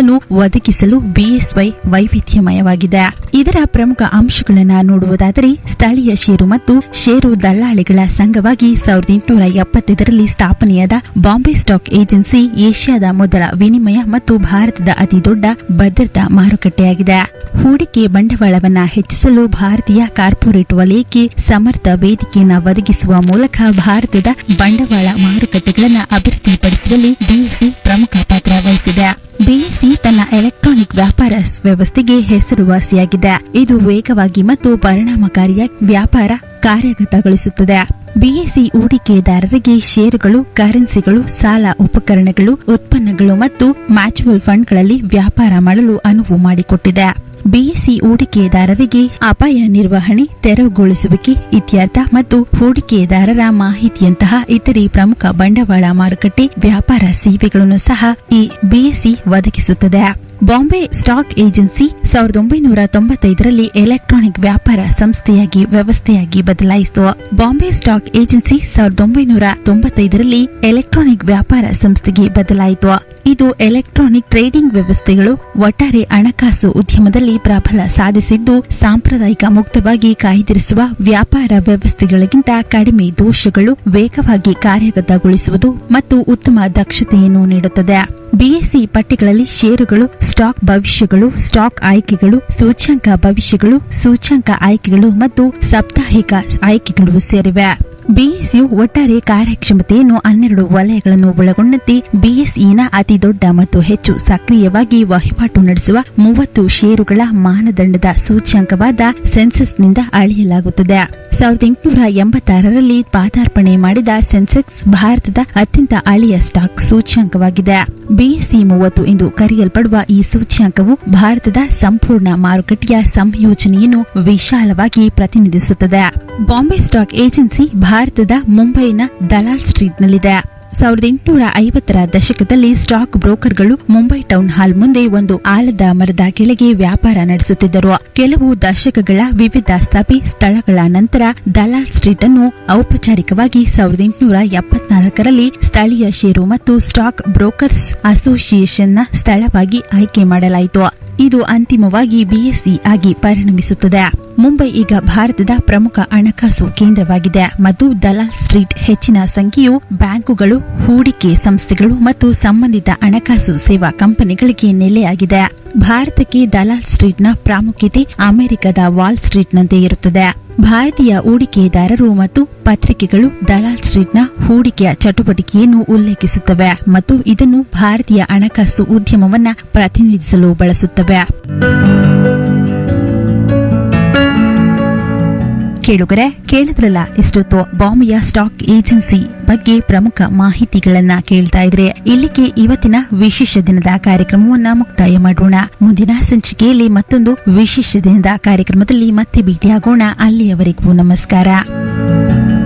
ಸೇವೆಗಳನ್ನು ಒದಗಿಸಲು ಬಿಎಸ್ವೈ ವೈವಿಧ್ಯಮಯವಾಗಿದೆ ಇದರ ಪ್ರಮುಖ ಅಂಶಗಳನ್ನು ನೋಡುವುದಾದರೆ ಸ್ಥಳೀಯ ಷೇರು ಮತ್ತು ಷೇರು ದಲ್ಲಾಳಿಗಳ ಸಂಘವಾಗಿ ಸಾವಿರದ ಎಂಟುನೂರ ಎಪ್ಪತ್ತೈದರಲ್ಲಿ ಸ್ಥಾಪನೆಯಾದ ಬಾಂಬೆ ಸ್ಟಾಕ್ ಏಜೆನ್ಸಿ ಏಷ್ಯಾದ ಮೊದಲ ವಿನಿಮಯ ಮತ್ತು ಭಾರತದ ಅತಿದೊಡ್ಡ ಭದ್ರತಾ ಮಾರುಕಟ್ಟೆಯಾಗಿದೆ ಹೂಡಿಕೆ ಬಂಡವಾಳವನ್ನ ಹೆಚ್ಚಿಸಲು ಭಾರತೀಯ ಕಾರ್ಪೊರೇಟ್ ವಲಯಕ್ಕೆ ಸಮರ್ಥ ವೇದಿಕೆಯನ್ನು ಒದಗಿಸುವ ಮೂಲಕ ಭಾರತದ ಬಂಡವಾಳ ಮಾರುಕಟ್ಟೆಗಳನ್ನು ಅಭಿವೃದ್ಧಿಪಡಿಸುವಲ್ಲಿ ಬಿಎಸ್ಸಿ ಪ್ರಮುಖ ಪಾತ್ರ ವಹಿಸಿದೆ ಬಿಎಸ್ಸಿ ತನ್ನ ಎಲೆಕ್ಟ್ರಾನಿಕ್ ವ್ಯಾಪಾರ ವ್ಯವಸ್ಥೆಗೆ ಹೆಸರುವಾಸಿಯಾಗಿದೆ ಇದು ವೇಗವಾಗಿ ಮತ್ತು ಪರಿಣಾಮಕಾರಿಯಾಗಿ ವ್ಯಾಪಾರ ಕಾರ್ಯಗತಗೊಳಿಸುತ್ತದೆ ಬಿಎಸ್ಸಿ ಹೂಡಿಕೆದಾರರಿಗೆ ಷೇರುಗಳು ಕರೆನ್ಸಿಗಳು ಸಾಲ ಉಪಕರಣಗಳು ಉತ್ಪನ್ನಗಳು ಮತ್ತು ಮ್ಯಾಚುವಲ್ ಫಂಡ್ಗಳಲ್ಲಿ ವ್ಯಾಪಾರ ಮಾಡಲು ಅನುವು ಮಾಡಿಕೊಟ್ಟಿದೆ ಬಿಎಸ್ಸಿ ಹೂಡಿಕೆದಾರರಿಗೆ ಅಪಾಯ ನಿರ್ವಹಣೆ ತೆರವುಗೊಳಿಸುವಿಕೆ ಇತ್ಯರ್ಥ ಮತ್ತು ಹೂಡಿಕೆದಾರರ ಮಾಹಿತಿಯಂತಹ ಇತರೆ ಪ್ರಮುಖ ಬಂಡವಾಳ ಮಾರುಕಟ್ಟೆ ವ್ಯಾಪಾರ ಸೇವೆಗಳನ್ನು ಸಹ ಈ ಬಿಎಸ್ಸಿ ಒದಗಿಸುತ್ತದೆ ಬಾಂಬೆ ಸ್ಟಾಕ್ ಏಜೆನ್ಸಿ ಸಾವಿರದ ಒಂಬೈನೂರ ತೊಂಬತ್ತೈದರಲ್ಲಿ ಎಲೆಕ್ಟ್ರಾನಿಕ್ ವ್ಯಾಪಾರ ಸಂಸ್ಥೆಯಾಗಿ ವ್ಯವಸ್ಥೆಯಾಗಿ ಬದಲಾಯಿಸಿತು ಬಾಂಬೆ ಸ್ಟಾಕ್ ಏಜೆನ್ಸಿ ಸಾವಿರದ ಒಂಬೈನೂರ ತೊಂಬತ್ತೈದರಲ್ಲಿ ಎಲೆಕ್ಟ್ರಾನಿಕ್ ವ್ಯಾಪಾರ ಸಂಸ್ಥೆಗೆ ಬದಲಾಯಿತು ಇದು ಎಲೆಕ್ಟ್ರಾನಿಕ್ ಟ್ರೇಡಿಂಗ್ ವ್ಯವಸ್ಥೆಗಳು ಒಟ್ಟಾರೆ ಹಣಕಾಸು ಉದ್ಯಮದಲ್ಲಿ ಪ್ರಬಲ ಸಾಧಿಸಿದ್ದು ಸಾಂಪ್ರದಾಯಿಕ ಮುಕ್ತವಾಗಿ ಕಾಯ್ದಿರಿಸುವ ವ್ಯಾಪಾರ ವ್ಯವಸ್ಥೆಗಳಿಗಿಂತ ಕಡಿಮೆ ದೋಷಗಳು ವೇಗವಾಗಿ ಕಾರ್ಯಗತಗೊಳಿಸುವುದು ಮತ್ತು ಉತ್ತಮ ದಕ್ಷತೆಯನ್ನು ನೀಡುತ್ತದೆ ಬಿಎಸ್ಸಿ ಪಟ್ಟಿಗಳಲ್ಲಿ ಷೇರುಗಳು ಸ್ಟಾಕ್ ಭವಿಷ್ಯಗಳು ಸ್ಟಾಕ್ ಆಯ್ಕೆಗಳು ಸೂಚ್ಯಂಕ ಭವಿಷ್ಯಗಳು ಸೂಚ್ಯಂಕ ಆಯ್ಕೆಗಳು ಮತ್ತು ಸಾಪ್ತಾಹಿಕ ಆಯ್ಕೆಗಳು ಸೇರಿವೆ ಬಿಎಸ್ಯು ಒಟ್ಟಾರೆ ಕಾರ್ಯಕ್ಷಮತೆಯನ್ನು ಹನ್ನೆರಡು ವಲಯಗಳನ್ನು ಒಳಗೊಂಡಂತೆ ಬಿಎಸ್ಇನ ಅತಿ ದೊಡ್ಡ ಮತ್ತು ಹೆಚ್ಚು ಸಕ್ರಿಯವಾಗಿ ವಹಿವಾಟು ನಡೆಸುವ ಮೂವತ್ತು ಷೇರುಗಳ ಮಾನದಂಡದ ಸೂಚ್ಯಂಕವಾದ ಸೆನ್ಸಸ್ನಿಂದ ಅಳೆಯಲಾಗುತ್ತದೆ ಸಾವಿರದ ಎಂಟುನೂರ ಎಂಬತ್ತಾರರಲ್ಲಿ ಪಾದಾರ್ಪಣೆ ಮಾಡಿದ ಸೆನ್ಸೆಕ್ಸ್ ಭಾರತದ ಅತ್ಯಂತ ಹಳೆಯ ಸ್ಟಾಕ್ ಸೂಚ್ಯಂಕವಾಗಿದೆ ಬಿಎಸ್ಸಿ ಮೂವತ್ತು ಎಂದು ಕರೆಯಲ್ಪಡುವ ಈ ಸೂಚ್ಯಂಕವು ಭಾರತದ ಸಂಪೂರ್ಣ ಮಾರುಕಟ್ಟೆಯ ಸಂಯೋಜನೆಯನ್ನು ವಿಶಾಲವಾಗಿ ಪ್ರತಿನಿಧಿಸುತ್ತದೆ ಬಾಂಬೆ ಸ್ಟಾಕ್ ಏಜೆನ್ಸಿ ಭಾರತದ ಮುಂಬೈನ ದಲಾಲ್ ಸ್ಟ್ರೀಟ್ನಲ್ಲಿದೆ ಸಾವಿರದ ಎಂಟುನೂರ ಐವತ್ತರ ದಶಕದಲ್ಲಿ ಸ್ಟಾಕ್ ಬ್ರೋಕರ್ಗಳು ಮುಂಬೈ ಟೌನ್ ಹಾಲ್ ಮುಂದೆ ಒಂದು ಆಲದ ಮರದ ಕೆಳಗೆ ವ್ಯಾಪಾರ ನಡೆಸುತ್ತಿದ್ದರು ಕೆಲವು ದಶಕಗಳ ವಿವಿಧ ಸಭೆ ಸ್ಥಳಗಳ ನಂತರ ದಲಾಲ್ ಸ್ಟ್ರೀಟ್ ಅನ್ನು ಔಪಚಾರಿಕವಾಗಿ ಸಾವಿರದ ಎಂಟುನೂರ ಎಪ್ಪತ್ನಾಲ್ಕರಲ್ಲಿ ಸ್ಥಳೀಯ ಷೇರು ಮತ್ತು ಸ್ಟಾಕ್ ಬ್ರೋಕರ್ಸ್ ಅಸೋಸಿಯೇಷನ್ನ ಸ್ಥಳವಾಗಿ ಆಯ್ಕೆ ಮಾಡಲಾಯಿತು ಇದು ಅಂತಿಮವಾಗಿ ಬಿಎಸ್ಸಿ ಆಗಿ ಪರಿಣಮಿಸುತ್ತದೆ ಮುಂಬೈ ಈಗ ಭಾರತದ ಪ್ರಮುಖ ಹಣಕಾಸು ಕೇಂದ್ರವಾಗಿದೆ ಮತ್ತು ದಲಾಲ್ ಸ್ಟ್ರೀಟ್ ಹೆಚ್ಚಿನ ಸಂಖ್ಯೆಯು ಬ್ಯಾಂಕುಗಳು ಹೂಡಿಕೆ ಸಂಸ್ಥೆಗಳು ಮತ್ತು ಸಂಬಂಧಿತ ಹಣಕಾಸು ಸೇವಾ ಕಂಪನಿಗಳಿಗೆ ನೆಲೆಯಾಗಿದೆ ಭಾರತಕ್ಕೆ ದಲಾಲ್ ಸ್ಟ್ರೀಟ್ನ ಪ್ರಾಮುಖ್ಯತೆ ಅಮೆರಿಕದ ವಾಲ್ ಸ್ಟ್ರೀಟ್ನಂತೆ ಇರುತ್ತದೆ ಭಾರತೀಯ ಹೂಡಿಕೆದಾರರು ಮತ್ತು ಪತ್ರಿಕೆಗಳು ದಲಾಲ್ ಸ್ಟ್ರೀಟ್ನ ಹೂಡಿಕೆಯ ಚಟುವಟಿಕೆಯನ್ನು ಉಲ್ಲೇಖಿಸುತ್ತವೆ ಮತ್ತು ಇದನ್ನು ಭಾರತೀಯ ಹಣಕಾಸು ಉದ್ಯಮವನ್ನ ಪ್ರತಿನಿಧಿಸಲು ಬಳಸುತ್ತವೆ ಕೇಳುಗರೆ ಕೇಳಿದ್ರಲ್ಲ ಇಷ್ಟೊತ್ತು ಬಾಂಬೆಯ ಸ್ಟಾಕ್ ಏಜೆನ್ಸಿ ಬಗ್ಗೆ ಪ್ರಮುಖ ಮಾಹಿತಿಗಳನ್ನ ಕೇಳ್ತಾ ಇದ್ರೆ ಇಲ್ಲಿಗೆ ಇವತ್ತಿನ ವಿಶೇಷ ದಿನದ ಕಾರ್ಯಕ್ರಮವನ್ನ ಮುಕ್ತಾಯ ಮಾಡೋಣ ಮುಂದಿನ ಸಂಚಿಕೆಯಲ್ಲಿ ಮತ್ತೊಂದು ವಿಶೇಷ ದಿನದ ಕಾರ್ಯಕ್ರಮದಲ್ಲಿ ಮತ್ತೆ ಭೇಟಿಯಾಗೋಣ ಅಲ್ಲಿಯವರೆಗೂ ನಮಸ್ಕಾರ